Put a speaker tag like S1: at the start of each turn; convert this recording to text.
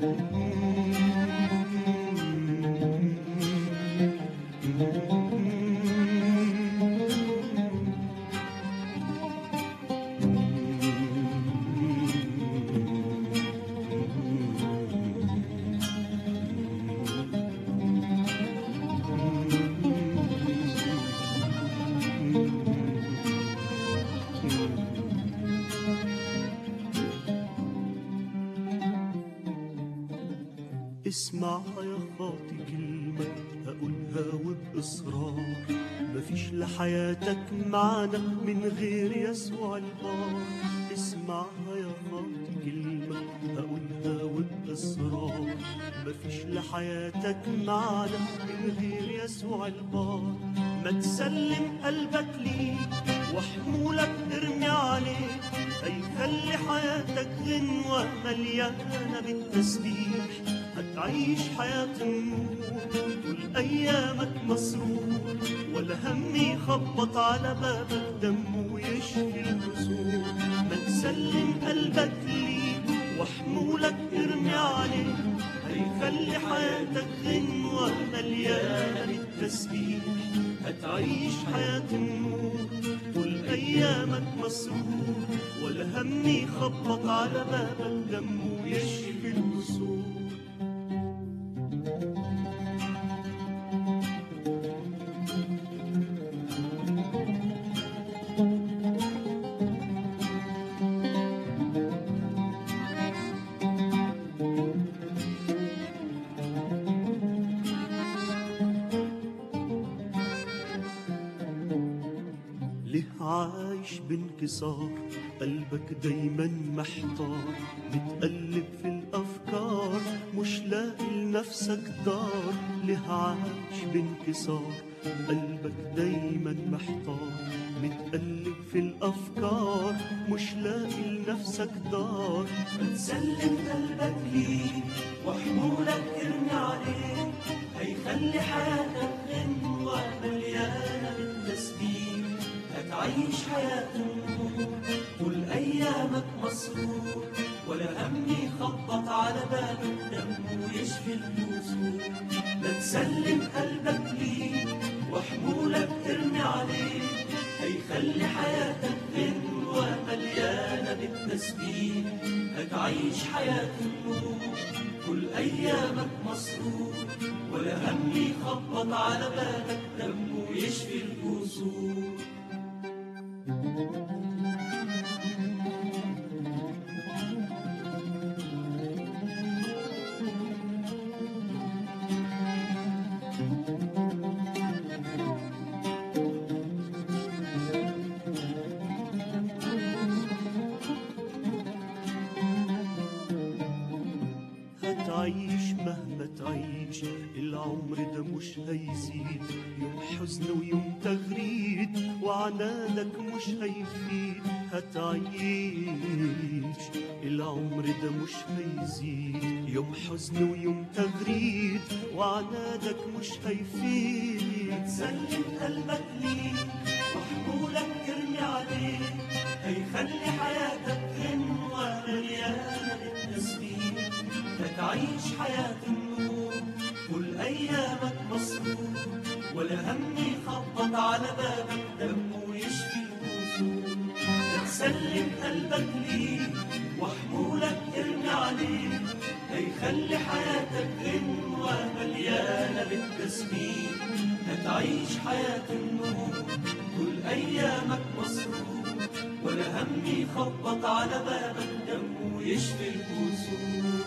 S1: اسمع يا خاطي كلمة هقولها وبإصرار مفيش لحياتك معنى من غير يسوع البار اسمعها يا خاطي كلمة هقولها وبإصرار مفيش لحياتك معنى من غير يسوع البار ما تسلم قلبك ليه وحمولك ارمي عليه هيخلي حياتك غنوة مليانة بالتسبيح هتعيش حياة النور طول أيامك مسرور ولا هم يخبط على بابك دم ويشفي الكسور ما تسلم قلبك ليه وحمولك ارمي عليه هيخلي حياتك غنوة مليانة بالتسبيح هتعيش حياة النور طول أيامك مسرور ولا هم يخبط على بابك دم ويشفي الكسور ليه عايش بانكسار قلبك دايما محتار متقلب في الافكار مش لاقي لنفسك دار ليه عايش بانكسار قلبك دايما محتار متقلب في الافكار مش لاقي لنفسك دار
S2: تسلم قلبك ليه وحمولك ارمي عليه هيخلي حياتك غنوة مليانة بالتسبيح هتعيش حياة النور طول أيامك مسرور ولا هم يخبط على بابك دم ويشفي الكسور لا تسلم قلبك ليه وحمولك ارمي عليه هيخلي حياتك غنوة مليانة بالتسبيح هتعيش حياة النور كل أيامك مسرور ولا هم يخبط على بابك دم ويشفي الكسور
S1: هتعيش مهما تعيش العمر ده مش هيزيد يوم حزن ويوم تغريد وعنادك مش هيفيد هتعيش العمر ده مش هيزيد يوم حزن ويوم تغريد وعنادك مش هيفيد
S2: سلم قلبك ليه وحمولك ارمي عليه هيخلي حياتك غنوة مليانة بالتسبيح هتعيش حياة النور كل أيامك مسرور ولا هم يخبط على بابك دم ويشفي الكسور تسلم قلبك ليه وحمولك ارمي عليه هيخلي حياتك غنوة مليانة بالتسبيح هتعيش حياة النور كل أيامك مسرور ولا هم يخبط على بابك دم ويشفي الكسور